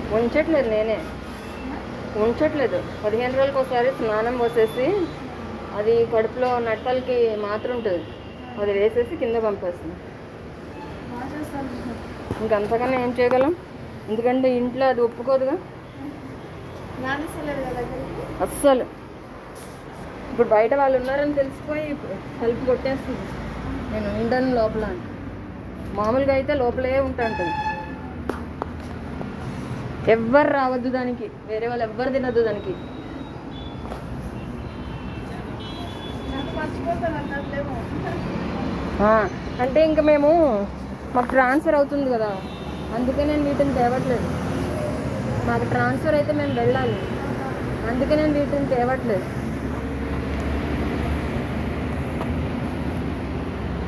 ఉంచట్లేదు నేనే ఉంచట్లేదు పదిహేను రోజులకు ఒకసారి స్నానం పోసేసి అది కడుపులో నట్టలకి మాత్ర ఉంటుంది అది వేసేసి కింద పంపేస్తుంది బాగా చేస్తాను ఇంకంతకన్నా ఏం చేయగలం ఎందుకంటే ఇంట్లో అది ఒప్పుకోదుగా నానేసలేదు కదా దగ్గరికి అస్సలు ఇప్పుడు బయట వాళ్ళు ఉన్నారని తెలిసిపోయి హెల్ప్ కొట్టేస్తుంది నేను ఉండను లోపల అని మామూలుగా అయితే లోపలే ఉంటాంటుంది ఎవ్వరు రావద్దు దానికి వేరే వాళ్ళు ఎవ్వరు తినద్దు దానికి నాకు మర్చిపోతాను అన్నట్లేమో ఆ, అంటే ఇంకా మేము మాకు ట్రాన్స్ఫర్ అవుతుంది కదా అందుకే నేను వీటిని తేవట్లేదు మాకు ట్రాన్స్ఫర్ అయితే మేము వెళ్ళాలి అందుకే నేను వీటిని తేవట్లేదు